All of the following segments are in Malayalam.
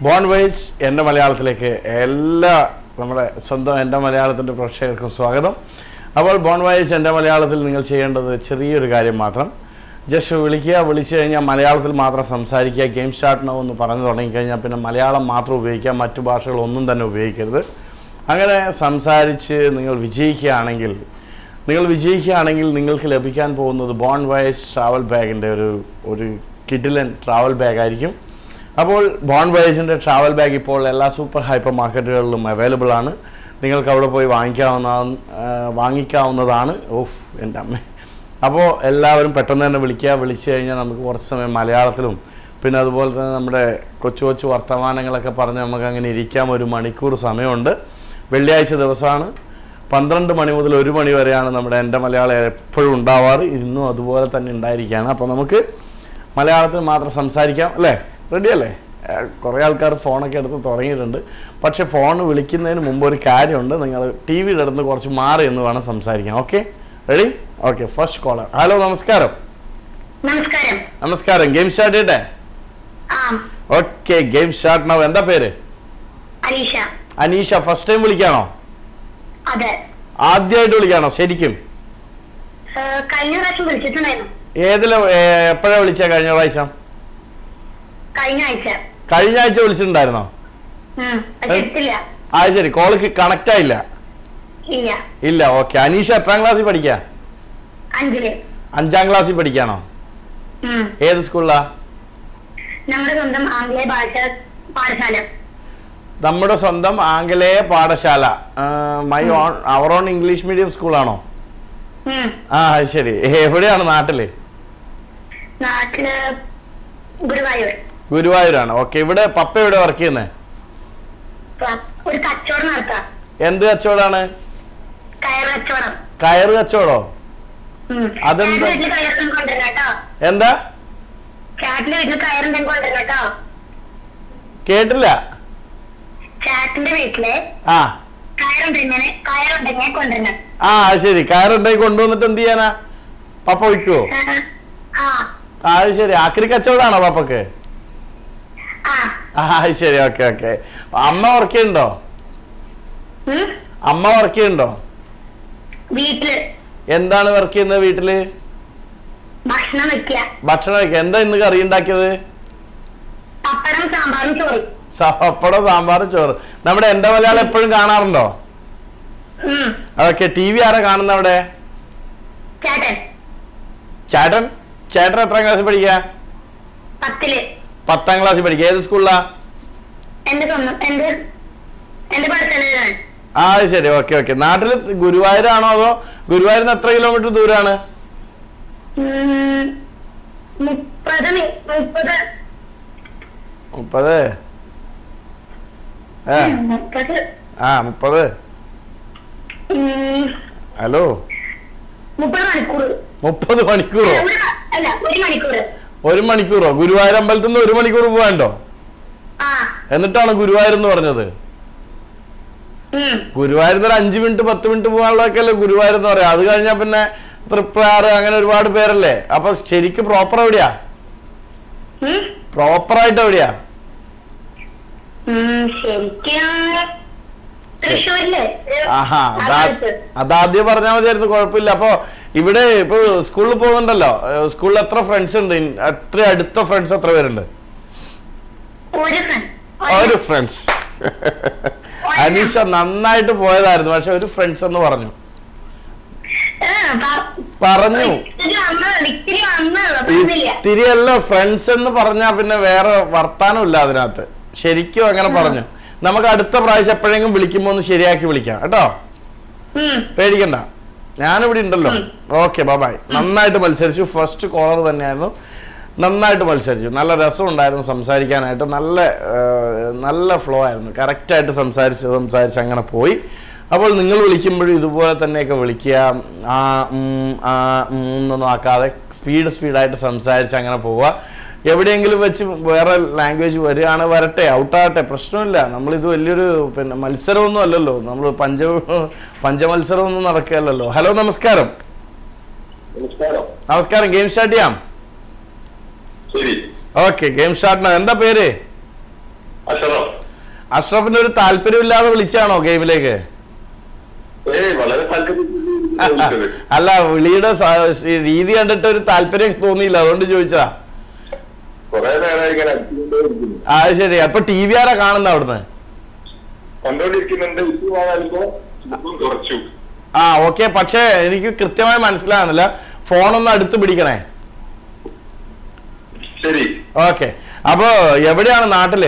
ബോൺ വൈസ് എൻ്റെ മലയാളത്തിലേക്ക് എല്ലാ നമ്മുടെ സ്വന്തം എൻ്റെ മലയാളത്തിൻ്റെ പ്രേക്ഷകർക്കും സ്വാഗതം അപ്പോൾ ബോൺ വൈസ് എൻ്റെ മലയാളത്തിൽ നിങ്ങൾ ചെയ്യേണ്ടത് ചെറിയൊരു കാര്യം മാത്രം ജസ്റ്റ് വിളിക്കുക വിളിച്ചു കഴിഞ്ഞാൽ മലയാളത്തിൽ മാത്രം സംസാരിക്കുക ഗെയിം സ്റ്റാർട്ട് നോ എന്ന് പറഞ്ഞു തുടങ്ങിക്കഴിഞ്ഞാൽ പിന്നെ മലയാളം മാത്രം ഉപയോഗിക്കുക മറ്റു ഭാഷകളൊന്നും തന്നെ ഉപയോഗിക്കരുത് അങ്ങനെ സംസാരിച്ച് നിങ്ങൾ വിജയിക്കുകയാണെങ്കിൽ നിങ്ങൾ വിജയിക്കുകയാണെങ്കിൽ നിങ്ങൾക്ക് ലഭിക്കാൻ പോകുന്നത് ബോൺ വയസ് ട്രാവൽ ബാഗിൻ്റെ ഒരു ഒരു കിഡിലൻ ട്രാവൽ ബാഗ് ആയിരിക്കും അപ്പോൾ ബോൺ വയസിൻ്റെ ട്രാവൽ ബാഗ് ഇപ്പോൾ എല്ലാ സൂപ്പർ ഹൈപ്പർ മാർക്കറ്റുകളിലും അവൈലബിൾ ആണ് നിങ്ങൾക്ക് അവിടെ പോയി വാങ്ങിക്കാവുന്ന ആ, വാങ്ങിക്കാവുന്നതാണ് ഓഫ് എൻ്റെ അമ്മ അപ്പോൾ എല്ലാവരും പെട്ടെന്ന് തന്നെ വിളിക്കുക വിളിച്ചു കഴിഞ്ഞാൽ നമുക്ക് കുറച്ച് സമയം മലയാളത്തിലും പിന്നെ അതുപോലെ തന്നെ നമ്മുടെ കൊച്ചു കൊച്ചു വർത്തമാനങ്ങളൊക്കെ പറഞ്ഞ് നമുക്ക് അങ്ങനെ ഇരിക്കാം ഒരു മണിക്കൂർ സമയമുണ്ട് വെള്ളിയാഴ്ച ദിവസമാണ് പന്ത്രണ്ട് മണി മുതൽ ഒരു മണി വരെയാണ് നമ്മുടെ എൻ്റെ മലയാളം എപ്പോഴും ഉണ്ടാവാറ് ഇന്നും അതുപോലെ തന്നെ ഉണ്ടായിരിക്കുകയാണ് അപ്പോൾ നമുക്ക് മലയാളത്തിൽ മാത്രം സംസാരിക്കാം അല്ലേ റെഡി അല്ലേ ഏഹ് കുറേ ആൾക്കാർ ഫോണൊക്കെ എടുത്ത് തുടങ്ങിയിട്ടുണ്ട് പക്ഷേ ഫോൺ വിളിക്കുന്നതിന് മുമ്പ് ഒരു കാര്യമുണ്ട് നിങ്ങൾ ടി വിയുടെ അടുത്ത് കുറച്ച് മാറി എന്ന് വേണം സംസാരിക്കാം okay ready okay first caller hello നമസ്കാരം നമസ്കാരം നമസ്കാരം ഗെയിം സ്റ്റാർട്ട് ചെയ്യട്ടെ ആ ഓക്കെ ഗെയിം സ്റ്റാർട്ട് നോ എന്താ പേര് അലീഷ അനീഷ ഫസ്റ്റ് ടൈം വിളിക്കാണോ അതെ ആദ്യമായിട്ട് വിളിക്കാണോ ശരിക്കും ഏ, കഴിഞ്ഞ പ്രാവശ്യം വിളിച്ചിട്ടുണ്ടായിരുന്നു ഏതിലെ എപ്പോഴാണ് വിളിച്ച കഴിഞ്ഞ പ്രാവശ്യം കഴിഞ്ഞ ആഴ്ച കഴിഞ്ഞ ആഴ്ച വിളിച്ചിട്ടുണ്ടായിരുന്നോ ഉം, പക്ഷെ എടുത്തില്ല ആ ശരി കോള് കണക്റ്റ് ആയില്ല ഇല്ല ഇല്ല ഓക്കെ അനീഷ എത്രാം ക്ലാസ്സിൽ പഠിക്കുക അഞ്ചില് അഞ്ചാം ക്ലാസ്സിൽ പഠിക്കാണോ ഉം. ഏത് സ്കൂളിലാ നമ്മുടെ സ്വന്തം ആംഗ്ലേയ ഭാഷ പാഠശാല നമ്മുടെ സ്വന്തം ആംഗലേയ പാഠശാല my own our own English medium സ്കൂളാണോ ഉം. ആ അത് ശരി എവിടെയാണ് നാട്ടില് നാട്ടില് ഗുരുവായൂർ ഗുരുവായൂരാണ് ഓക്കെ ഇവിടെ പപ്പ എവിടെ വർക്ക് ചെയ്യുന്നത് പ- ഒരു കച്ചവടം നടത്താം എന്ത് കച്ചവടമാണ് കയർ കച്ചവടം കയറ് കച്ചവടോ ഉം. അതെന്താ? ചേട്ടന്റെ വീട്ടിൽ കയറും കൊണ്ടുവരണം കേട്ടോ എന്താ ചേട്ടന്റെ വീട്ടിൽ കയറുണ്ടെങ്കിൽ കൊണ്ടുവരണം കേട്ടോ കേട്ടില്ല ചേട്ടന്റെ വീട്ടില് ആ കയറുണ്ടെങ്ങനെ കയറുണ്ടെങ്കിൽ കൊണ്ടുവരണം ആ അത് ശരി കയറുണ്ടായി കൊണ്ടുവന്നിട്ട് എന്ത് ചെയ്യാനാ പപ്പ വയ്ക്കുവോ ഏ, ആ ആ അത് ശരി ആക്രി കച്ചവടമാണോ പപ്പക്ക് ആ ആ അത് ശരി ഓക്കെ ഓക്കെ അമ്മ വർക്ക് ചെയ്യുന്നുണ്ടോ ഉം. അമ്മ വർക്ക് ചെയ്യുന്നുണ്ടോ വീട്ടില് എന്താണ് വർക്ക് ചെയ്യുന്നത് വീട്ടില് ഭക്ഷണം വെക്കുക ഭക്ഷണം കഴിക്കുക എന്താ ഇന്ന് കറി ഉണ്ടാക്കിയത് പപ്പടം സാമ്പാറും ചോറ് പപ്പടം സാമ്പാറും ചോറ് നമ്മുടെ എന്റെ മലയാളം എപ്പോഴും കാണാറുണ്ടോ ഉം. അതൊക്കെ ടി വി ആരാ കാണുന്ന അവിടെ ചേട്ടൻ ചേട്ടൻ ചേട്ടൻ എത്രാം ക്ലാസ്സിൽ പഠിക്കുക പത്തില് പത്താം ക്ലാസ്സിൽ പഠിക്കുക ഏത് സ്കൂളിലാ എന്റെ സ്വന്തം എന്റെ എന്റെ പഠിത്തലാണ് ആ അത് ശരി ഓക്കെ ഓക്കെ നാട്ടിൽ ഗുരുവായൂരാണോ അതോ ഗുരുവായൂരിന് എത്ര കിലോമീറ്റർ ദൂരാണ് മുപ്പത് മി- മുപ്പത് മുപ്പത് ഏ മുപ്പത് ആ മുപ്പത് ഉം, ഹലോ മുപ്പത് മണിക്കൂർ മുപ്പത് മണിക്കൂറോ അല്ല, ഒരു മ- അല്ല ഒരു മണിക്കൂർ ഒരു മണിക്കൂറോ ഗുരുവായൂർ അമ്പലത്തിൽ നിന്ന് ഒരു മണിക്കൂർ പോകാണ്ടോ ആ എന്നിട്ടാണ് ഗുരുവായൂർ എന്ന് പറഞ്ഞത് ഉം. ഗുരുവായൂർ ഒരു അഞ്ച് മിനിറ്റ് പത്ത് മിനിറ്റ് പോകാനുള്ളതൊക്കെ അല്ലേ ഗുരുവായൂർ എന്ന് പറയാം അത് കഴിഞ്ഞാൽ പിന്നെ തൃപ്രാറ് അങ്ങനെ ഒരുപാട് പേരല്ലേ അപ്പൊ ശരിക്കും പ്രോപ്പർ എവിടെയാ ഉം. പ്രോപ്പർ ആയിട്ട് എവിടെയാ ഉം, ശരിക്കും തൃശ്ശൂരില് ആഹാ ആ അതാ ഭാഗത്ത്. അതാദ്യം പറഞ്ഞാൽ മതിയായിരുന്നു കുഴപ്പമില്ല അപ്പൊ ഇവിടെ ഇപ്പൊ സ്കൂളിൽ പോകുന്നുണ്ടല്ലോ ഏഹ് സ്കൂളിൽ എത്ര ഫ്രണ്ട്സ് ഉണ്ട് ഇൻ- എത്ര അടുത്ത ഫ്രണ്ട്സ് എത്ര പേരുണ്ട് ഒരു friend. ഒരു ഫ്രണ്ട്സ് അനീഷ നന്നായിട്ട് പോയതായിരുന്നു പക്ഷെ ഒരു ഫ്രണ്ട്സ് എന്ന് പറഞ്ഞു ഏ, പ- പറഞ്ഞു ഇത്തിരി വന്നതാണ്, ഇത്തിരി വന്നതാണ്, പറഞ്ഞില്ല. തിരിയല്ല ഫ്രണ്ട്സ് എന്ന് പറഞ്ഞാ പിന്നെ വേറെ വർത്താനം ഇല്ല അതിനകത്ത് ശരിക്കും അങ്ങനെ പറഞ്ഞു നമുക്ക് അടുത്ത പ്രാവശ്യം എപ്പോഴെങ്കിലും വിളിക്കുമ്പോ ഒന്ന് ശരിയാക്കി വിളിക്കാം കേട്ടോ ഉം. പേടിക്കണ്ട ഞാനിവിടെ ഉണ്ടല്ലോ ഓക്കെ ബൈ നന്നായിട്ട് മത്സരിച്ചു ഫസ്റ്റ് കോളർ തന്നെയായിരുന്നു നന്നായിട്ട് മത്സരിച്ചു നല്ല രസമുണ്ടായിരുന്നു സംസാരിക്കാനായിട്ട് നല്ല ആ, നല്ല ഫ്ലോ ആയിരുന്നു കറക്റ്റായിട്ട് സംസാരിച്ച് സംസാരിച്ച് അങ്ങനെ പോയി അപ്പോൾ നിങ്ങൾ വിളിക്കുമ്പോഴും ഇതുപോലെ തന്നെയൊക്കെ വിളിക്കുക ആ ഉം, ആ ഉം എന്നൊന്നും ആക്കാതെ സ്പീഡ് സ്പീഡായിട്ട് സംസാരിച്ച് അങ്ങനെ പോവുക എവിടെയെങ്കിലും വെച്ച് വേറെ ലാംഗ്വേജ് വരികയാണ് വരട്ടെ ഔട്ടാകട്ടെ പ്രശ്നമില്ല നമ്മളിത് വലിയൊരു പിന്നെ മത്സരമൊന്നും അല്ലല്ലോ നമ്മൾ പഞ്ച പഞ്ചമത്സരമൊന്നും നടക്കുകയല്ലല്ലോ ഹലോ നമസ്കാരം നമസ്കാരം നമസ്കാരം ഗെയിം സ്റ്റാർട്ട് ചെയ്യാം ശരി ഓക്കെ ഗെയിം സ്റ്റാർട്ട് എന്താ പേര് അഷറഫ് അഷ്റഫിന് ഒരു താല്പര്യമില്ലാതെ വിളിച്ചാണോ ഗെയിമിലേക്ക് ഏയ് വളരെ താല്പര്യത്തിൽ വിളിച്ചത്. അല്ല വിളിയുടെ സ- രീതി കണ്ടിട്ട് ഒരു താല്പര്യം തോന്നിയില്ല അതുകൊണ്ട് ചോദിച്ചതാ കുറെ നേരം ഇങ്ങനെ അടിച്ചുകൊണ്ടേ ഇരിക്കുന്നു. ആ അത് ശരി അപ്പൊ ടി വി ആരാ കാണുന്ന അവിടുന്ന് കണ്ടോണ്ടിരിക്കുന്നുണ്ട് ഇപ്പൊ ആകാലിപ്പോ ഇപ്പം കുറച്ചു ആ ഓക്കെ പക്ഷേ എനിക്ക് കൃത്യമായി മനസ്സിലാകുന്നില്ല ഫോണൊന്ന് അടുത്ത് പിടിക്കണേ ശരി ഓക്കെ അപ്പോ എവിടെയാണ് നാട്ടില്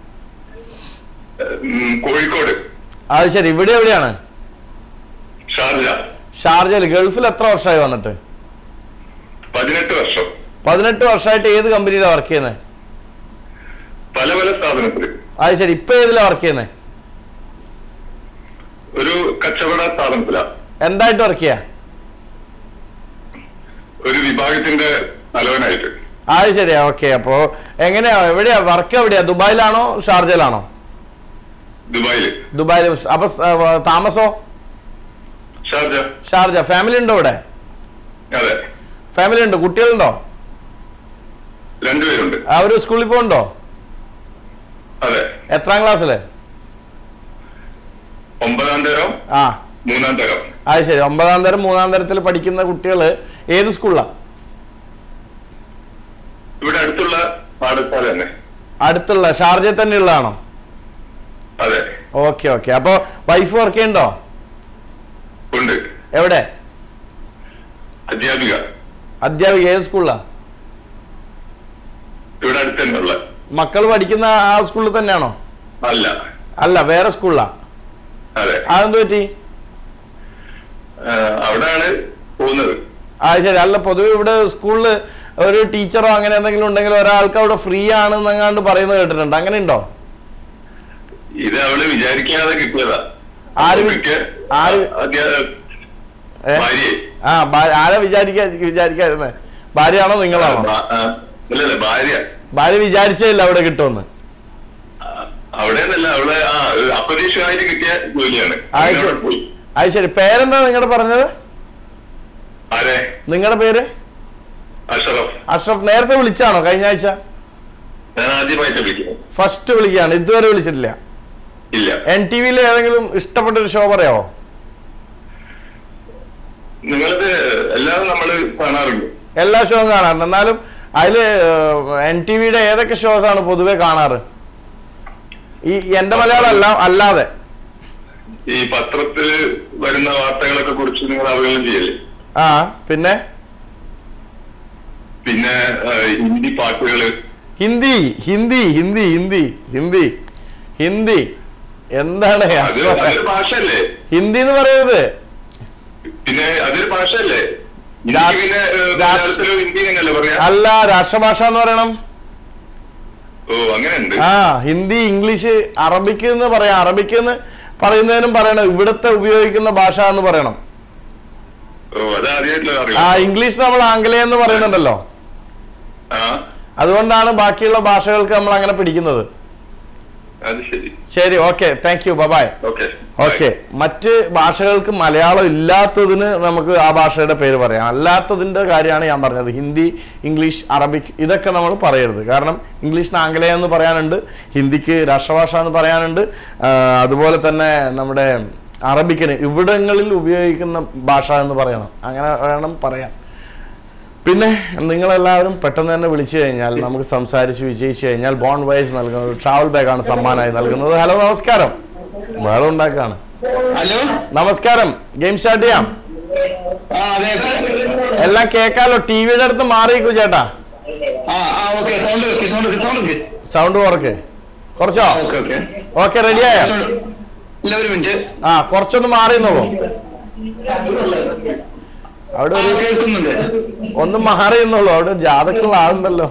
ഉം, കോഴിക്കോട് അത് ശരി ഇവിടെ എവിടെയാണ് ഷാർജ ഷാർജയിൽ ഗൾഫിൽ എത്ര വർഷമായി വന്നിട്ട് പതിനെട്ട് വർഷം പതിനെട്ട് വർഷമായിട്ട് ഏത് കമ്പനിയിലാണ് വർക്ക് ചെയ്യുന്നത് പല പല സ്ഥാപനത്തിൽ അത് ശരി ഇപ്പൊ ഏതിലാണ് വർക്ക് ചെയ്യുന്നത് ഒരു കച്ചവട സ്ഥാപനത്തിലാ എന്തായിട്ട് വർക്ക് ചെയ്യാ ഒരു വിഭാഗത്തിന്റെ തലവനായിട്ട് അത് ശരിയാ ഓക്കെ അപ്പോ എങ്ങനെയാ എവിടെയാ വർക്ക് എവിടെയാ ദുബായിലാണോ ഷാർജയിലാണോ ദുബായില് ദുബായിൽ അപ്പൊ സ- ആ, താമസോ ഷാർജ ഷാർജ ഫാമിലി ഉണ്ടോ ഇവിടെ അതെ ഫാമിലി ഉണ്ട് കുട്ടികളുണ്ടോ രണ്ടുപേരുണ്ട് അവര് സ്കൂളിൽ പോകുന്നുണ്ടോ അതെ എത്രാം ക്ലാസ്സില് ഒമ്പതാം തരം ആ മൂന്നാം തരം അത് ശരി ഒമ്പതാം തരം മൂന്നാം തരത്തിൽ പഠിക്കുന്ന കുട്ടികൾ ഏത് സ്കൂളിലാണ് ഇവിടെ അടുത്തുള്ള പാഠശാല തന്നെ അടുത്തുള്ള ഷാർജയിൽ തന്നെ ഉള്ളതാണോ അതെ ഓക്കെ ഓക്കെ അപ്പൊ വൈഫ് വർക്ക് ചെയ്യുന്നുണ്ടോ ഉണ്ട് എവിടെ അധ്യാപിക അധ്യാപിക ഏത് സ്കൂളിലാ ഇവിടെ അടുത്ത് തന്നെ ഉള്ള മക്കൾ പഠിക്കുന്ന ആ സ്കൂളിൽ തന്നെയാണോ അല്ല അല്ല വേറെ സ്കൂളിലാ അതെ അതെന്ത് പറ്റി ആ, അവിടെയാണ് പോകുന്നത് ആ ശരി അല്ല പൊതുവെ ഇവിടെ സ്കൂളിൽ ഒരു ടീച്ചറോ അങ്ങനെ എന്തെങ്കിലും ഉണ്ടെങ്കിൽ ഒരാൾക്ക് അവിടെ ഫ്രീ ആണെന്നങ്ങാണ്ട് പറയുന്നത് കേട്ടിട്ടുണ്ട് അങ്ങനെ ഉണ്ടോ ഇത് അവള് വിചാരിക്കാതെ കിട്ടിയതാ ആര് വി- ഒരിക്കൽ ആര്- അധ്യാ- ഏ? ഭാര്യയെ ആ ഭാ- ആരാ വിചാരിക്കാ വിചാരിക്കാതിരുന്നത് ഭാര്യയാണോ നിങ്ങളാണോ ഭാ- ആ, അല്ലല്ല ഭാര്യ ഭാര്യ വിചാരിച്ചേയില്ല അവിടെ കിട്ടുമെന്ന് ആ, അവിടെ നിന്നല്ല അവളെ ആ അപ്രതീക്ഷിതമായിട്ട് കിട്ടിയ ജോലിയാണ് ആ അങ്ങനെ ശരി അവിടെ പോയി അത് ശരി പേരെന്താ നിങ്ങളുടെ പറഞ്ഞത് ആരെ നിങ്ങളുടെ പേര് അഷറഫ് അഷ്റഫ് നേരത്തെ വിളിച്ചാണോ കഴിഞ്ഞ ആഴ്ച ഞാൻ ആദ്യമായിട്ട് വിളിക്കുന്നു ഫസ്റ്റ് വിളിക്കുകയാണ് ഇതുവരെ വിളിച്ചിട്ടില്ല ഇല്ല എൻ ടി വിയിൽ ഏതെങ്കിലും ഇഷ്ടപ്പെട്ട ഒരു ഷോ പറയാവോ നിങ്ങളത് എല്ലാം നമ്മള് കാണാറുണ്ട് എല്ലാ ഷോയും കാണാറുണ്ട് എന്നാലും അതില് എൻ ടി വിയുടെ ഏതൊക്കെ ഷോസ് ആണ് പൊതുവെ കാണാറ് ഈ എന്റെ മലയാളം അല്ല അല്ലാതെ ഈ പത്രത്തിൽ വരുന്ന വാർത്തകളൊക്കെ കുറിച്ച് നിങ്ങൾ അവഗണന ചെയ്യല്ലേ ആ പിന്നെ പിന്നെ ആ, ഹിന്ദി പാട്ടുകള് ഹിന്ദി ഹിന്ദി ഹിന്ദി ഹിന്ദി ഹിന്ദി ഹിന്ദി എന്താണ് അത് അതൊരു ഭാഷയല്ലേ ഹിന്ദി എന്ന് പറയുന്നത് പിന്നെ അതൊരു ഭാഷയല്ലേ രാ- ഹിന്ദി പിന്നെ ഏ, രാ- മലയാളത്തിലോ ഹിന്ദി തന്നെയല്ലേ പറയാ അല്ല രാഷ്ട്രഭാഷ എന്ന് പറയണം ഓ അങ്ങനെയുണ്ട് ആ ഹിന്ദി ഇംഗ്ലീഷ് അറബിക്ക് എന്ന് പറയാം അറബിക്ക് എന്ന് പറയുന്നതിനും പറയണം ഇവിടുത്തെ ഉപയോഗിക്കുന്ന ഭാഷ എന്ന് പറയണം ഓ അത് ആദ്യമായിട്ടുള്ള ആ അറിയാം ഇംഗ്ലീഷ് നമ്മൾ ആംഗലേയം എന്ന് പറയുന്നുണ്ടല്ലോ ആ അതുകൊണ്ടാണ് ബാക്കിയുള്ള ഭാഷകൾക്ക് നമ്മൾ അങ്ങനെ പിടിക്കുന്നത് അത് ശരി ശരി okay thank you bye bye okay okay മറ്റ് ഭാഷകൾക്ക് മലയാളം ഇല്ലാത്തതിന് നമുക്ക് ആ ഭാഷയുടെ പേര് പറയാം അല്ലാത്തതിന്റെ കാര്യമാണ് ഞാൻ പറഞ്ഞത് ഹിന്ദി ഇംഗ്ലീഷ് അറബിക് ഇതൊക്കെ നമ്മൾ പറയരുത് കാരണം ഇംഗ്ലീഷിന് ആംഗലേയം എന്ന് പറയാനുണ്ട് ഹിന്ദിക്ക് രാഷ്ട്രഭാഷ എന്ന് പറയാനുണ്ട് ആ, അതുപോലെ തന്നെ നമ്മുടെ അറബിക്കിന് ഇവിടങ്ങളിൽ ഉപയോഗിക്കുന്ന ഭാഷ എന്ന് പറയണം അങ്ങനെ വേണം പറയാൻ പിന്നെ നിങ്ങളെല്ലാവരും പെട്ടെന്ന് തന്നെ വിളിച്ചു കഴിഞ്ഞാൽ നമുക്ക് സംസാരിച്ച് വിജയിച്ചു കഴിഞ്ഞാൽ ബോൺ വൈസ് നൽകുന്ന ഒരു ട്രാവൽ ബാഗാണ് സമ്മാനമായി നൽകുന്നത് ഹലോ നമസ്കാരം വേറെ ഉണ്ടാക്കാണ് ഹലോ നമസ്കാരം ഗെയിം സ്റ്റാർട്ട് ചെയ്യാം ആ അതെ എല്ലാം കേൾക്കാലോ ടി വിയുടെ അടുത്ത് മാറിയിക്കൂ ചേട്ടാ ആ ആ ഓക്കെ സൗണ്ട് വെക്ക് സൗണ്ട് വെക്ക് സൗണ്ട് വെക്ക് സൗണ്ട് കുറക്ക് കുറച്ചോ ഓക്കെ ഓക്കെ ഓക്കെ റെഡിയായ ഇല്ല ഒരു മിനിറ്റ് ആ കുറച്ചൊന്ന് മാറി നിന്നോളൂ അവിടെ ആ ഒരു കേൾക്കുന്നുണ്ട് ഒന്ന് മാറി നിന്നോളൂ അവിടെ ജാതക്കുള്ള ആളുണ്ടല്ലോ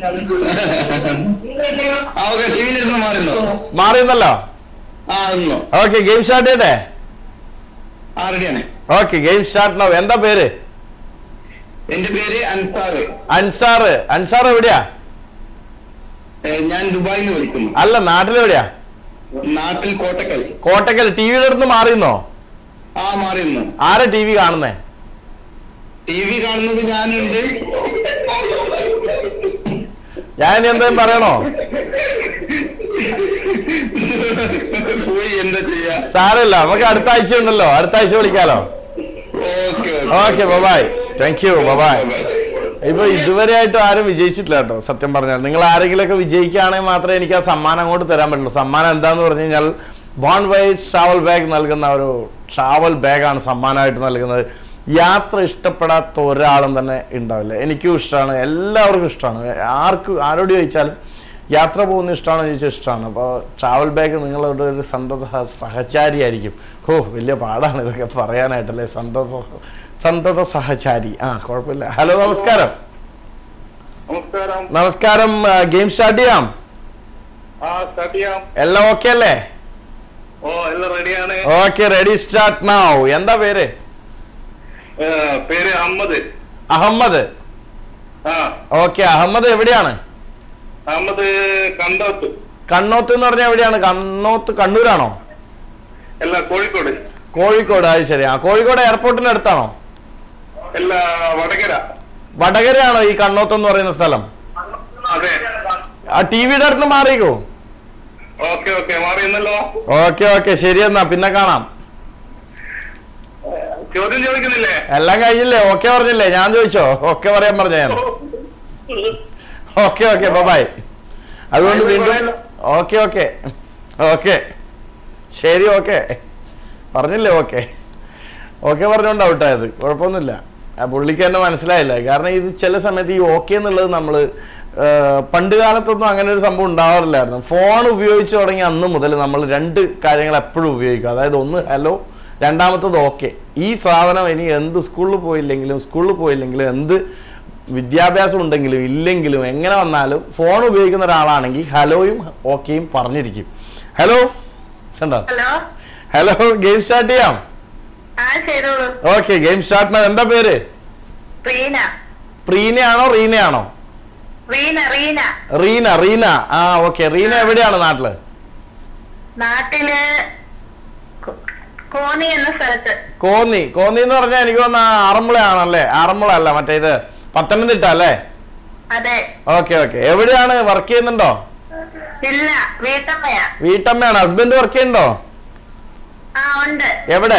ആ ഓക്കെ ടി വിയിൽ ഇരുന്ന് മാറുന്നു മാറി നിന്നല്ലോ ആ നിന്നു ഓക്കെ ഗെയിം സ്റ്റാർട്ട് ചെയ്യട്ടെ ആ റെഡിയാണ് ഓക്കെ ഗെയിം സ്റ്റാർട്ട് നോ എന്താ പേര് എന്റെ പേര് അൻസാർ അൻസാർ അൻസാർ എവിടെയാ ഏ, ഞാൻ ദുബായിൽ നിന്ന് വിളിക്കുന്നു അല്ല നാട്ടിലെവിടെയാ നാട്ടിൽ കോട്ടക്കൽ കോട്ടക്കൽ ടി വിയുടെ അടുത്ത് മാറിയെന്നോ ആ മാറിയിരുന്നു ആരാ ടി വി കാണുന്നേ ടി വി കാണുന്നത് ഞാനുണ്ട് ഞാൻ ഇനി എന്തെങ്കിലും പറയണോ പോയി എന്താ ചെയ്യാ സാരമില്ല നമുക്ക് അടുത്ത ആഴ്ച ഉണ്ടല്ലോ അടുത്ത ആഴ്ച വിളിക്കാലോ okay okay bye bye thank you bye bye ഇപ്പൊ ഇതുവരെയായിട്ട് ആരും വിജയിച്ചിട്ടില്ല കേട്ടോ സത്യം പറഞ്ഞാൽ നിങ്ങൾ ആരെങ്കിലുമൊക്കെ വിജയിക്കുകയാണെങ്കിൽ മാത്രമേ എനിക്ക് ആ സമ്മാനം അങ്ങോട്ട് തരാൻ പറ്റുള്ളൂ സമ്മാനം എന്താന്ന് പറഞ്ഞു കഴിഞ്ഞാൽ ബോൺ വൈസ് ട്രാവൽ ബാഗ് നൽകുന്ന ഒരു ട്രാവൽ ബാഗാണ് സമ്മാനമായിട്ട് നൽകുന്നത് യാത്ര ഇഷ്ടപ്പെടാത്ത ഒരാളും തന്നെ ഉണ്ടാവില്ല എനിക്കും ഇഷ്ടമാണ് എല്ലാവർക്കും ഇഷ്ടമാണ് ആർക്ക് ആരോട് ചോദിച്ചാലും യാത്ര പോകുന്ന ഇഷ്ടമാണോ ചോദിച്ചാൽ ഇഷ്ടമാണ് അപ്പോൾ ട്രാവൽ ബാഗ് നിങ്ങളുടെ ഒരു സന്തത സഹചാരിയായിരിക്കും ഓ വലിയ പാടാണ് ഇതൊക്കെ പറയാനായിട്ടല്ലേ സന്തത സന്തത സഹചാരി ആ കുഴപ്പമില്ല ഹലോ നമസ്കാരം നമസ്കാരം നമസ്കാരം ഗെയിം സ്റ്റാർട്ട് ചെയ്യാം ആ സ്റ്റാർട്ട് ചെയ്യാം എല്ലാം ഓക്കെ അല്ലേ ഓ എല്ലാം റെഡിയാണ് ഓക്കെ റെഡി സ്റ്റാർട്ട് നൗ എന്താ പേര് പേര് അഹമ്മദ് അഹമ്മദ് ആ ഓക്കെ അഹമ്മദ് എവിടെയാണ് അഹമ്മദ് കണ്ടോത്ത് കണ്ണോത്ത് എന്ന് പറഞ്ഞാൽ എവിടെയാണ് കണ്ണോത്ത് കണ്ണൂരാണോ അല്ല കോഴിക്കോട് കോഴിക്കോട് അത് ശരി ആ കോഴിക്കോട് എയർപോർട്ടിന്റെ അടുത്താണോ അല്ല വടകര വടകരയാണോ ഈ കണ്ണോത്ത് എന്ന് പറയുന്ന സ്ഥലം അതെ ആ ടി വിയുടെ അടുത്ത് മാറിക്കോ ഓക്കെ ഓക്കെ മാറിയെന്നല്ലോ ഓക്കെ ഓക്കെ ശരി എന്നാ പിന്നെ കാണാം ചോദ്യം ചോദിക്കുന്നില്ലേ എല്ലാം കഴിഞ്ഞില്ലേ ഓക്കെ പറഞ്ഞില്ലേ ഞാൻ ചോദിച്ചോ ഓക്കെ പറയാൻ പറഞ്ഞ ഞാൻ ഓക്കെ ഓക്കെ ബൈ അതുകൊണ്ട് വീണ്ടും ഓക്കെ ഓക്കെ ഓക്കെ ശരി ഓക്കെ പറഞ്ഞില്ലേ ഓക്കെ ഓക്കെ പറഞ്ഞുകൊണ്ട് ഔട്ടായത് കുഴപ്പമൊന്നുമില്ല ആ പുള്ളിക്ക് തന്നെ മനസ്സിലായില്ല കാരണം ഇത് ചില സമയത്ത് ഈ ഓക്കെ എന്നുള്ളത് നമ്മൾ പണ്ട് കാലത്തൊന്നും അങ്ങനെ ഒരു സംഭവം ഉണ്ടാവാറില്ലായിരുന്നു ഫോൺ ഉപയോഗിച്ച് തുടങ്ങി അന്ന് മുതൽ നമ്മൾ രണ്ട് കാര്യങ്ങൾ എപ്പോഴും ഉപയോഗിക്കും അതായത് ഒന്ന് ഹലോ രണ്ടാമത്തത് ഓക്കെ ഈ സാധനം ഇനി എന്ത് സ്കൂളിൽ പോയില്ലെങ്കിലും സ്കൂളിൽ പോയില്ലെങ്കിലും എന്ത് വിദ്യാഭ്യാസം ഉണ്ടെങ്കിലും ഇല്ലെങ്കിലും എങ്ങനെ വന്നാലും ഫോൺ ഉപയോഗിക്കുന്ന ഒരാളാണെങ്കിൽ ഹലോയും ഓക്കെയും പറഞ്ഞിരിക്കും ഹലോ കണ്ടോ ഹലോ ഹലോ ഗെയിം സ്റ്റാർട്ട് ചെയ്യാം ആ ചെയ്തോളൂ ഓക്കെ ഗെയിം സ്റ്റാർട്ട് എന്താ പേര് റീന പ്രീനയാണോ റീനയാണോ റീന റീന റീന റീന ആ ഓക്കെ റീന എവിടെയാണ് നാട്ടില് നാട്ടില് കോ- കോന്നി എന്ന സ്ഥലത്ത് കോന്നി കോന്നി എന്ന് പറഞ്ഞാൽ എനിക്ക് തോന്നുന്ന ആറന്മുള ആണല്ലേ ആറന്മുള അല്ല മറ്റേ ഇത് പത്തനംതിട്ട അല്ലേ അതെ ഓക്കെ ഓക്കെ എവിടെയാണ് വർക്ക് ചെയ്യുന്നുണ്ടോ ഇല്ല വീട്ടമ്മയാ വീട്ടമ്മയാണ് ഹസ്ബൻഡ് വർക്ക് ചെയ്യുന്നുണ്ടോ ആ ഉണ്ട് എവിടെ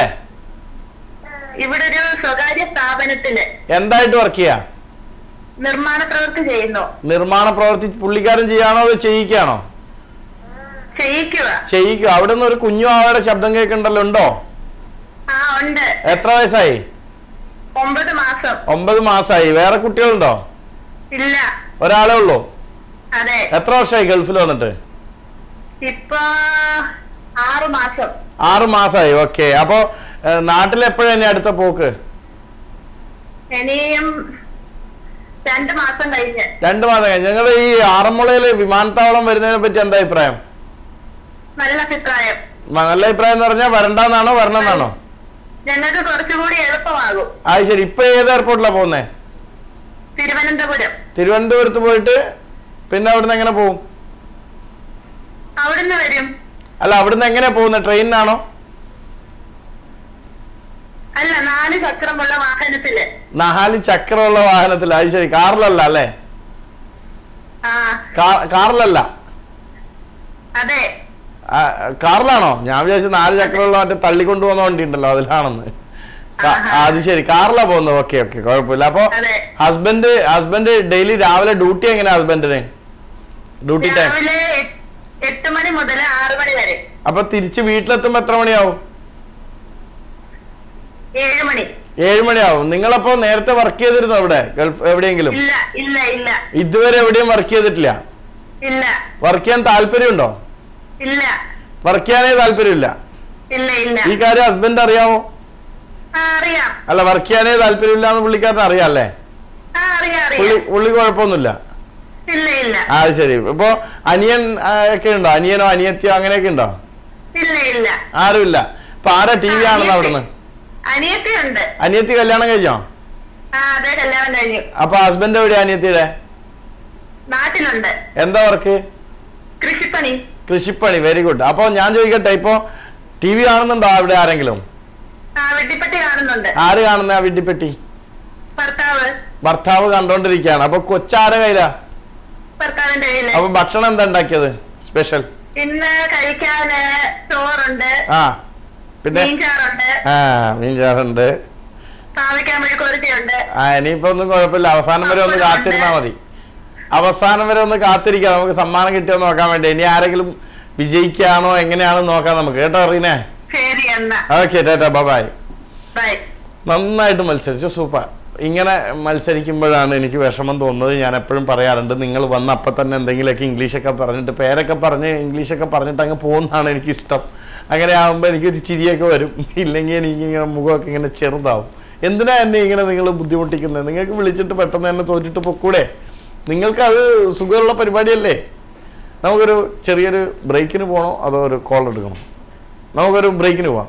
ഇവിടെ ഒരു സ്വകാര്യ സ്ഥാപനത്തില് എന്തായിട്ട് വർക്ക് ചെയ്യാ നിർമ്മാണ പ്രവൃത്തി ചെയ്യുന്നു നിർമ്മാണ പ്രവൃത്തി പുള്ളിക്കാരൻ ചെയ്യാണോ അത് ചെയ്യിക്കാണോ ചെയ്യിക്കുക ചെയ്യിക്കുക അവിടെ നിന്ന് ഒരു കുഞ്ഞു ആവയുടെ ശബ്ദം കേൾക്കണ്ടല്ലോ ഉണ്ടോ ആ ഉണ്ട് എത്ര വയസ്സായി ഒമ്പത് മാസം ഒമ്പത് മാസമായി വേറെ കുട്ടികളുണ്ടോ ഇല്ല ഒരാളേ ഉള്ളൂ അതെ എത്ര വർഷമായി ഗൾഫിൽ വന്നിട്ട് ഇപ്പൊ ആറു മാസം ആറ് മാസമായി ഓക്കെ അപ്പോ ഏഹ്, നാട്ടിൽ എപ്പോഴാണ് ഇനി അടുത്ത പോക്ക് ഇനിയും രണ്ടു മാസം കഴിഞ്ഞ് രണ്ട് മാസം കഴിഞ്ഞ് ഞങ്ങൾ ഈ ആറന്മുളയിൽ വിമാനത്താവളം വരുന്നതിനെ പറ്റി എന്താ അഭിപ്രായം നല്ല അഭിപ്രായം മ- നല്ല അഭിപ്രായം എന്ന് പറഞ്ഞാൽ വരണ്ടെന്നാണോ വരണമെന്നാണോ ഞങ്ങൾക്ക് കുറച്ചുകൂടി എളുപ്പമാകും അത് ശരി ഇപ്പൊ ഏത് എയർപോർട്ടിലാണ് പോകുന്നേ തിരുവനന്തപുരം തിരുവനന്തപുരത്ത് പോയിട്ട് പിന്നെ അവിടുന്ന് എങ്ങനെ പോകും അവിടുന്ന് വരും അല്ല അവിടുന്ന് എങ്ങനെ പോകുന്നത് ട്രെയിനിനാണോ അല്ല നാല് ചക്രമുള്ള വാഹനത്തില് നാല് ചക്രമുള്ള വാഹനത്തിൽ അത് ശരി കാറിലല്ല അല്ലേ ആ കാ- കാറിലല്ല അതെ ആ, കാറിലാണോ ഞാൻ വിചാരിച്ചു നാല് ചക്രമുള്ള മറ്റേ തള്ളിക്കൊണ്ടു പോകുന്ന വണ്ടി ഉണ്ടല്ലോ അതിലാണെന്ന് കാ- ആഹാ. ആ, അത് ശരി കാറിലാ പോകുന്നത് ഓക്കെ ഓക്കെ കുഴപ്പമില്ല അപ്പൊ അതെ. ഹസ്ബൻഡ് ഹസ്ബൻഡ് ഡെയിലി രാവിലെ ഡ്യൂട്ടി എങ്ങനെയാ ഹസ്ബൻഡിന് ഡ്യൂട്ടി ടൈം രാവിലെ എ- എട്ട് മണി മുതൽ ആറ് മണി വരെ അപ്പൊ തിരിച്ച് വീട്ടിലെത്തുമ്പോ എത്ര മണിയാവും ഏഴ് മണി ഏഴ് മണിയാവും നിങ്ങളപ്പോ നേരത്തെ വർക്ക് ചെയ്തിരുന്നോ ഇവിടെ ഗൾഫ് എവിടെയെങ്കിലും ഇല്ല ഇല്ല ഇല്ല ഇതുവരെ എവിടെയും വർക്ക് ചെയ്തിട്ടില്ല ഇല്ല വർക്ക് ചെയ്യാൻ താല്പര്യമുണ്ടോ ഇല്ല വർക്ക് ചെയ്യാനേ താല്പര്യമില്ല ഇല്ല ഇല്ല ഈ കാര്യം ഹസ്ബൻഡ് അറിയാമോ ആ അറിയാം അല്ല വർക്ക് ചെയ്യാനേ താല്പര്യമില്ല എന്ന് പുള്ളിക്കാരൻ അറിയാം അല്ലേ ആ അറിയാം പുള്ളി അറിയാം പുള്ളി കുഴപ്പമൊന്നുമില്ല ഇല്ല ഇല്ല ആ അത് ശരി ഇപ്പൊ അനിയൻ ആ, ഒക്കെ ഉണ്ടോ അനിയനോ അനിയത്തിയോ അങ്ങനെയൊക്കെ ഉണ്ടോ ഇല്ല ഇല്ല ആരുമില്ല ഇപ്പൊ ആരാ ടി വി ആണെന്ന് അവിടുന്ന് അനിയത്തി ഉണ്ട് അനിയത്തി കല്യാണം കഴിഞ്ഞോ ആ അതെ കല്യാണം കഴിഞ്ഞു അപ്പൊ ഹസ്ബൻഡ് എവിടെയാ അനിയത്തിയുടെ നാട്ടിലുണ്ട് എന്താ വർക്ക് കൃഷിപ്പണി കൃഷിപ്പണി വെരി ഗുഡ് അപ്പൊ ഞാൻ ചോദിക്കട്ടെ ഇപ്പൊ ടി വി കാണുന്നുണ്ടോ അവിടെ ആരെങ്കിലും ആ വെട്ടിപ്പട്ടി കാണുന്നുണ്ട് ആര് കാണുന്ന ആ വിഡ്ഡിപ്പെട്ടി ഭർത്താവ് ഭർത്താവ് കണ്ടോണ്ടിരിക്കുകയാണ് അപ്പൊ കൊച്ചാര കയ്യിലാ ഭർത്താവിന്റെ കയ്യില് അപ്പൊ ഭക്ഷണം എന്താ ഉണ്ടാക്കിയത് സ്പെഷ്യൽ ഇന്ന് കഴിക്കാന് ചോറുണ്ട് ആ പിന്നെ മീൻചാറുണ്ട് ആ മീൻ ചാറുണ്ട് പാവയ്ക്കാൻ മെഴുക്കുവരട്ടിയുണ്ട് ആ ഇനിയിപ്പോ ഒന്നും കുഴപ്പമില്ല അവസാനം വരെ ഒന്ന് കാത്തിരുന്നാ മതി അവസാനം വരെ ഒന്ന് കാത്തിരിക്കാം നമുക്ക് സമ്മാനം കിട്ടിയോ എന്ന് നോക്കാൻ വേണ്ടി ഇനി ആരെങ്കിലും വിജയിക്കാണോ എങ്ങനെയാണെന്ന് നോക്കാം നമുക്ക് കേട്ടോ റീനെ ശരി എന്നാ ഓക്കെ ടാറ്റാ ബൈ ബൈ നന്നായിട്ട് മത്സരിച്ചു സൂപ്പർ ഇങ്ങനെ മത്സരിക്കുമ്പോഴാണ് എനിക്ക് വിഷമം തോന്നുന്നത് ഞാൻ എപ്പോഴും പറയാറുണ്ട് നിങ്ങൾ വന്ന് അപ്പം തന്നെ എന്തെങ്കിലുമൊക്കെ ഇംഗ്ലീഷൊക്കെ പറഞ്ഞിട്ട് പേരൊക്കെ പറഞ്ഞ് ഇംഗ്ലീഷൊക്കെ പറഞ്ഞിട്ട് അങ്ങ് പോകുന്നതാണ് എനിക്കിഷ്ടം അങ്ങനെ ആകുമ്പോൾ എനിക്കൊരു ചിരിയൊക്കെ വരും ഇല്ലെങ്കിൽ എനിക്ക് ഇങ്ങനെ മുഖമൊക്കെ ഇങ്ങനെ ചെറുതാവും എന്തിനാ എന്നെ ഇങ്ങനെ നിങ്ങൾ ബുദ്ധിമുട്ടിക്കുന്നത് നിങ്ങൾക്ക് വിളിച്ചിട്ട് പെട്ടെന്ന് തന്നെ തോറ്റിട്ട് പൊക്കൂടെ നിങ്ങൾക്കത് സുഖമുള്ള പരിപാടിയല്ലേ നമുക്കൊരു ചെറിയൊരു ബ്രേക്കിന് പോകണോ അതോ ഒരു കോൾ എടുക്കണോ നമുക്കൊരു ബ്രേക്കിന് പോവാം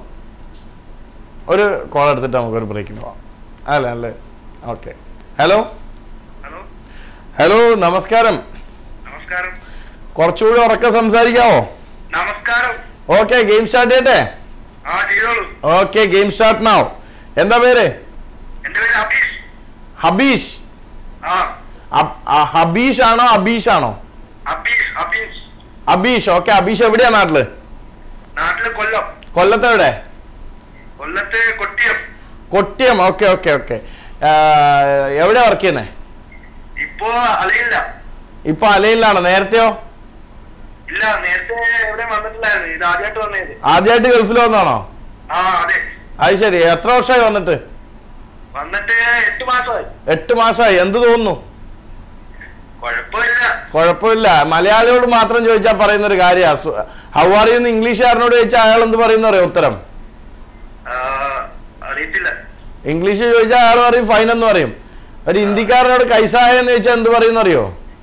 ഒരു കോൾ എടുത്തിട്ട് നമുക്കൊരു ബ്രേക്കിന് പോവാം അല്ലേ അല്ലേ ഓക്കെ ഹലോ ഹലോ ഹലോ നമസ്കാരം നമസ്കാരം കുറച്ചുകൂടി ഉറക്കെ സംസാരിക്കാവോ നമസ്കാരം ഓക്കെ ഗെയിം സ്റ്റാർട്ട് ചെയ്യട്ടെ ആ ചെയ്തോളൂ ഓക്കെ ഗെയിം സ്റ്റാർട്ട് നാവ് എന്താ പേര് എന്റെ പേര് അബീഷ് ഹബീഷ് ആ അബ്- ആ, ഹബീഷ് ആണോ അബീഷ് ആണോ അബീഷ് അബീഷ് അബീഷ് ഓക്കെ അബീഷ് എവിടെയാ നാട്ടില് നാട്ടില് കൊല്ലം കൊല്ലത്ത് എവിടെ കൊല്ലത്ത് Kottiyam Kottiyam okay okay okay എവിടെ വർക്ക് ചെയ്യുന്നേ ഇപ്പോ അലയില്ല ഇപ്പൊ അലയിലാണോ നേരത്തെയോ ഇല്ല നേരത്തെ എവിടെ വന്നിട്ടില്ലായിരുന്നു ഇത് ആദ്യമായിട്ട് വന്നത് ആദ്യമായിട്ട് ഗൾഫിൽ വന്നാണോ ആ അതെ അത് ശരി എത്ര വർഷമായി വന്നിട്ട് വന്നിട്ട് എട്ട് മാസമായി എട്ട് മാസമായി എന്ത് തോന്നുന്നു കുഴപ്പമില്ല കുഴപ്പമില്ല മലയാളിയോട് മാത്രം ചോദിച്ചാൽ പറയുന്ന ഒരു കാര്യമാണ് ഹൗവാറി എന്ന് ഇംഗ്ലീഷുകാരനോട് ചോദിച്ചാൽ അയാൾ എന്ത് പറയുന്ന അറിയോ ഉത്തരം ആ, അറിയത്തില്ല ഇംഗ്ലീഷ് ചോദിച്ചാൽ അയാൾ പറയും ഫൈൻ എന്ന് പറയും ഒരു ഹിന്ദിക്കാരനോട് കൈസായ എന്ന് ചോദിച്ചാൽ എന്ത് പറയുന്ന അറിയോ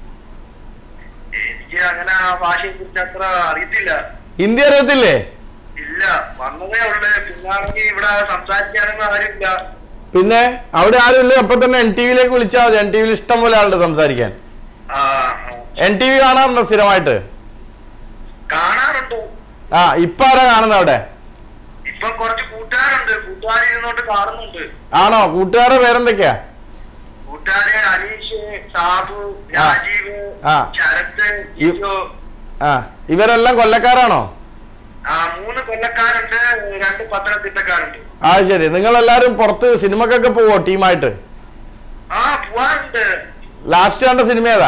എനിക്ക് അങ്ങനെ ആ ഭാഷയെ കുറിച്ച് അത്ര അറിയത്തില്ല ഹിന്ദി അറിയത്തില്ലേ ഇല്ല വന്നതേ ഉള്ളു പിന്നാണെങ്കിൽ ഇവിടെ സംസാരിക്കാനൊന്നും ആരുമില്ല പിന്നെ അവിടെ ആരും ഇല്ല അപ്പൊ തന്നെ എൻ ടി വിയിലേക്ക് വിളിച്ചാൽ മതി എൻ ടി വിയിൽ ഇഷ്ടം പോലെ ആളുണ്ട് സംസാരിക്കാൻ ആ ആ. എൻ ടി വി കാണാറുണ്ടോ സ്ഥിരമായിട്ട് കാണാറുണ്ട് ആ ഇപ്പൊ ആരാ കാണുന്നത് അവിടെ ഇപ്പൊ കുറച്ച് കൂട്ടുകാരുണ്ട് കൂട്ടുകാരിരുന്നോണ്ട് കാണുന്നുണ്ട് ആണോ കൂട്ടുകാരുടെ പേരെന്തൊക്കെയാ കൂട്ടുകാര് അനീഷ് സാബു രാജീവ് ആ. ശരത്ത് ഇ- ജിജോ ആ ഇവരെല്ലാം കൊല്ലക്കാരാണോ ആ മൂന്ന് കൊല്ലക്കാരുണ്ട് രണ്ട് പത്തനംതിട്ടക്കാരുണ്ട് ആ ശരി നിങ്ങളെല്ലാരും പുറത്ത് സിനിമക്കൊക്കെ പോവോ ടീമായിട്ട് ആ പോവാറുണ്ട് ലാസ്റ്റ് കണ്ട സിനിമ ഏതാ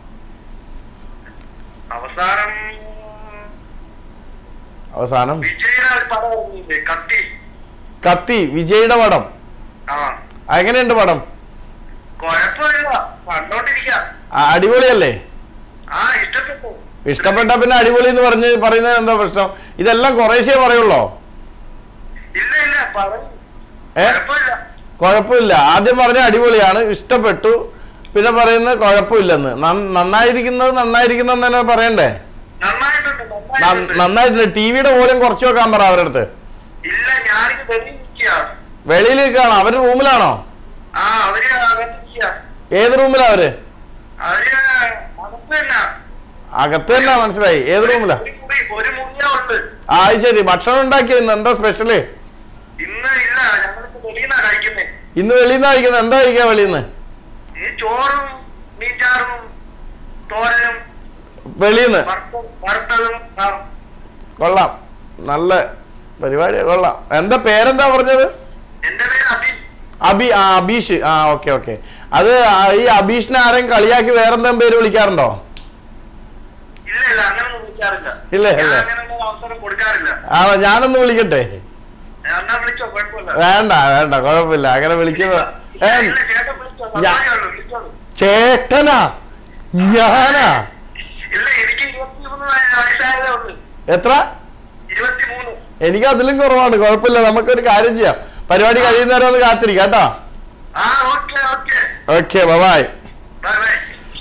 അവസാനം അവസാനം വിജയുടെ ഒരു പടം ഇറങ്ങിയില്ലേ കത്തി കത്തി വിജയുടെ പടം ആ ആ, എങ്ങനെയുണ്ട് പടം കൊഴപ്പമില്ല കണ്ടോണ്ടിരിക്കാം ആ, അടിപൊളിയല്ലേ ആ ഇഷ്ടപ്പെട്ടു ഇഷ്ടപ്പെട്ട പിന്നെ അടിപൊളി എന്ന് പറഞ്ഞ് പറയുന്നത് എന്താ പ്രശ്നം ഇതെല്ലാം കുറേശ്ശേ പറയുള്ളോ ഇല്ല ഇല്ല പറഞ്ഞു ഏ കുഴപ്പമില്ല കുഴപ്പമില്ല ആദ്യം പറഞ്ഞ അടിപൊളിയാണ് ഇഷ്ടപ്പെട്ടു പിന്നെ പറയുന്നത് കുഴപ്പമില്ലെന്ന് നന്ന- നന്നായിരിക്കുന്നത് നന്നായിരിക്കുന്നെന്ന് തന്നെ പറയണ്ടേ നന്നായിട്ടുണ്ട് ന- നന്നായിട്ടുണ്ട് നന്നായിട്ടുണ്ട് ടി വിയുടെ പോലും കുറച്ച് വെക്കാൻ പറ അവരുടെ അടുത്ത് ഇല്ല ഞാനിത് വെളിയിരിക്കുക വെളിയിൽ നിൽക്കുകയാണോ അവര് റൂമിലാണോ ആ അവര് അകത്തിരിക്കുക ഏത് റൂമിലാ അവര് അവര് അകത്ത് തന്നെ അകത്ത് തന്നെ മനസ്സിലായി ഏത് റൂമിലാ ഒരു മുറി ഒരു മുറിയാ ഉണ്ട് ആ അത് ശരി ഭക്ഷണം ഉണ്ടാക്കിയോ ഇന്ന് എന്താ സ്പെഷ്യല് ഇന്ന് ഇല്ല ഞങ്ങളിപ്പോ വെളിയിന്നാ കഴിക്കുന്നേ ഇന്ന് വെളിയിൽ നിന്ന് കഴിക്കുന്നത് എന്താ കഴിക്കുക വെളിയിൽ നിന്ന് ഈ ചോറും മീൻചാറും തോരനും വെളിയിൽ നിന്ന് വറുത്ത- വറുത്തതും ആ, കൊള്ളാം നല്ല പരിപാടി കൊള്ളാം എന്താ പേരെന്താ പറഞ്ഞത് എന്റെ പേര് അബി അബി ആ അബീഷ് ആ ഓക്കെ ഓക്കെ അത് ആ, ഈ അബീഷിനെ ആരെയും കളിയാക്കി വേറെന്തെങ്കിലും പേര് വിളിക്കാറുണ്ടോ ഇല്ല ഇല്ല അങ്ങനൊന്നും വിളിക്കാറില്ല ഇല്ല, ഞാൻ ഇല്ല. അങ്ങനൊന്നും അവസരം കൊടുക്കാറില്ല ആണോ ഞാനൊന്ന് വിളിക്കട്ടെ എന്നാ വിളിച്ചോ കുഴപ്പമില്ല വേണ്ട വേണ്ട കുഴപ്പമില്ല അങ്ങനെ വിളിക്കുന്ന ഏ ഇല്ല, ചേട്ടൻ വിളിച്ചോ ഞാ- സന്തോഷമുള്ളൂ, വിളിച്ചോളൂ. ചേട്ടനാ ഞാനാ ഇല്ല എനിക്ക് ഇരുപത്തിമൂന്ന് വയസ്സായതേ ഉള്ളൂ എത്ര ഇരുപത്തിമൂന്ന് എനിക്ക് അതിലും കുറവാണ് കുഴപ്പമില്ല നമുക്കൊരു കാര്യം ചെയ്യാം പരിപാടി കഴിയുന്നവരെ ഒന്ന് കാത്തിരിക്കാം കേട്ടോ ആ okay okay okay bye bye bye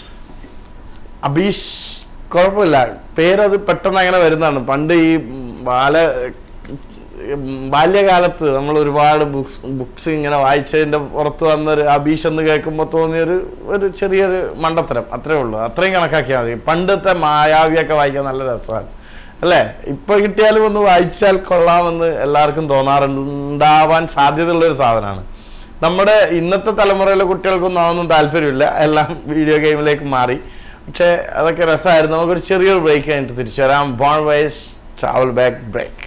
Abeesh കുഴപ്പമില്ല പേരത് പെട്ടെന്ന് അങ്ങനെ വരുന്നതാണ് പണ്ട് ഈ ബാല ഉം, ബാല്യകാലത്ത് നമ്മൾ ഒരുപാട് ബുക്സ് ബുക്സ് ഇങ്ങനെ വായിച്ചതിന്റെ പുറത്ത് വന്നൊരു അബീഷ് എന്ന് കേൾക്കുമ്പോൾ തോന്നിയൊരു ഒരു ചെറിയൊരു മണ്ടത്തരം അത്രേ ഉള്ളൂ അത്രയും കണക്കാക്കിയാൽ മതി പണ്ടത്തെ മായാവിയൊക്കെ വായിക്കാൻ നല്ല രസമാണ് അല്ലേ ഇപ്പൊ കിട്ടിയാലും ഒന്ന് വായിച്ചാൽ കൊള്ളാമെന്ന് എല്ലാവർക്കും തോന്നാറുണ്ട് ഉണ്ടാവാൻ സാധ്യതയുള്ള ഒരു സാധനമാണ് നമ്മുടെ ഇന്നത്തെ തലമുറയിലെ കുട്ടികൾക്കൊന്നും അതൊന്നും താല്പര്യമില്ല എല്ലാം വീഡിയോ ഗെയിമിലേക്ക് മാറി പക്ഷേ അതൊക്കെ രസമായിരുന്നു നമുക്കൊരു ചെറിയൊരു ബ്രേക്ക് കഴിഞ്ഞിട്ട് തിരിച്ചു വരാം born wise travel back break